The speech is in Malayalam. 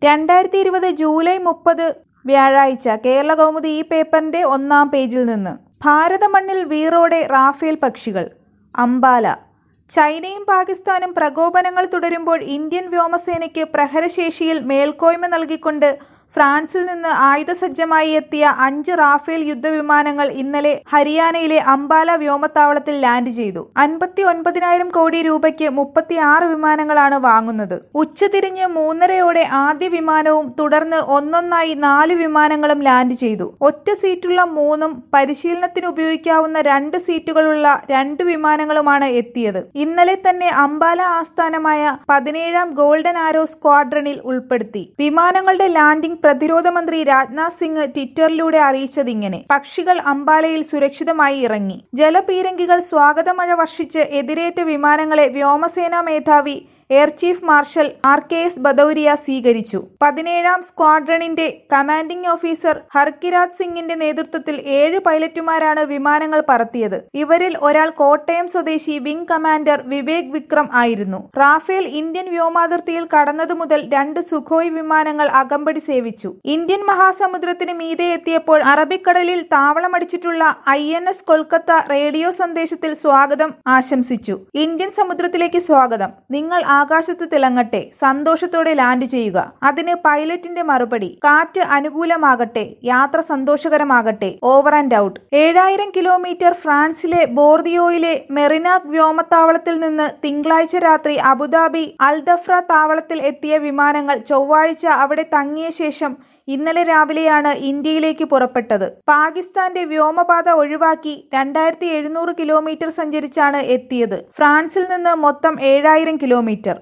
രണ്ടായിരത്തി ഇരുപത് ജൂലൈ മുപ്പത് വ്യാഴാഴ്ച കേരള കൗമുദി ഈ പേപ്പറിന്റെ ഒന്നാം പേജിൽ നിന്ന് ഭാരത മണ്ണിൽ വീറോടെ റാഫേൽ പക്ഷികൾ അംബാല ചൈനയും പാകിസ്ഥാനും പ്രകോപനങ്ങൾ തുടരുമ്പോൾ ഇന്ത്യൻ വ്യോമസേനയ്ക്ക് പ്രഹരശേഷിയിൽ മേൽക്കോയ്മ നൽകിക്കൊണ്ട് ഫ്രാൻസിൽ നിന്ന് ആയുധസജ്ജമായി എത്തിയ അഞ്ച് റാഫേൽ യുദ്ധവിമാനങ്ങൾ ഇന്നലെ ഹരിയാനയിലെ അംബാല വ്യോമത്താവളത്തിൽ ലാൻഡ് ചെയ്തു അൻപത്തി ഒൻപതിനായിരം കോടി രൂപയ്ക്ക് മുപ്പത്തിയാറ് വിമാനങ്ങളാണ് വാങ്ങുന്നത് ഉച്ചതിരിഞ്ഞ് മൂന്നരയോടെ ആദ്യ വിമാനവും തുടർന്ന് ഒന്നൊന്നായി നാല് വിമാനങ്ങളും ലാൻഡ് ചെയ്തു ഒറ്റ സീറ്റുള്ള മൂന്നും പരിശീലനത്തിന് ഉപയോഗിക്കാവുന്ന രണ്ട് സീറ്റുകളുള്ള രണ്ട് വിമാനങ്ങളുമാണ് എത്തിയത് ഇന്നലെ തന്നെ അംബാല ആസ്ഥാനമായ പതിനേഴാം ഗോൾഡൻ ആരോ സ്ക്വാഡ്രണിൽ ഉൾപ്പെടുത്തി വിമാനങ്ങളുടെ ലാൻഡിംഗ് പ്രതിരോധ മന്ത്രി രാജ്നാഥ് സിംഗ് ട്വിറ്ററിലൂടെ അറിയിച്ചതിങ്ങനെ പക്ഷികൾ അംബാലയിൽ സുരക്ഷിതമായി ഇറങ്ങി ജലപീരങ്കികൾ സ്വാഗതമഴ വർഷിച്ച് എതിരേറ്റ വിമാനങ്ങളെ വ്യോമസേനാ മേധാവി air chief marshal R K S Bhadauria സ്വീകരിച്ചു പതിനേഴാം സ്ക്വാഡ്രണിന്റെ കമാൻഡിംഗ് ഓഫീസർ ഹർകിരാജ് സിംഗിന്റെ നേതൃത്വത്തിൽ ഏഴ് പൈലറ്റുമാരാണ് വിമാനങ്ങൾ പറത്തിയത് ഇവരിൽ ഒരാൾ കോട്ടയം സ്വദേശി വിംഗ് കമാൻഡർ വിവേക് വിക്രം ആയിരുന്നു റാഫേൽ ഇന്ത്യൻ വ്യോമാതിർത്തിയിൽ കടന്നതു മുതൽ രണ്ട് സുഖോയ് വിമാനങ്ങൾ അകമ്പടി സേവിച്ചു ഇന്ത്യൻ മഹാസമുദ്രത്തിന് മീതെ എത്തിയപ്പോൾ അറബിക്കടലിൽ താവളമടിച്ചിട്ടുള്ള I N S Kolkata radio സന്ദേശത്തിൽ സ്വാഗതം ആശംസിച്ചു ഇന്ത്യൻ സമുദ്രത്തിലേക്ക് സ്വാഗതം നിങ്ങൾ ആകാശത്ത് തിളങ്ങട്ടെ സന്തോഷത്തോടെ ലാൻഡ് ചെയ്യുക അതിന് പൈലറ്റിന്റെ മറുപടി കാറ്റ് അനുകൂലമാകട്ടെ യാത്ര സന്തോഷകരമാകട്ടെ ഓവർ ആൻഡ് ഔട്ട് ഏഴായിരം കിലോമീറ്റർ ഫ്രാൻസിലെ ബോർദിയോയിലെ മെറിനാക് വ്യോമത്താവളത്തിൽ നിന്ന് തിങ്കളാഴ്ച രാത്രി അബുദാബി അൽദഫ്ര താവളത്തിൽ എത്തിയ വിമാനങ്ങൾ ചൊവ്വാഴ്ച അവിടെ തങ്ങിയ ശേഷം ഇന്നലെ രാവിലെയാണ് ഇന്ത്യയിലേക്ക് പുറപ്പെട്ടത് പാകിസ്ഥാന്റെ വ്യോമപാത ഒഴിവാക്കി രണ്ടായിരത്തി എഴുന്നൂറ് കിലോമീറ്റർ സഞ്ചരിച്ചാണ് എത്തിയത് ഫ്രാൻസിൽ നിന്ന് മൊത്തം ഏഴായിരം കിലോമീറ്റർ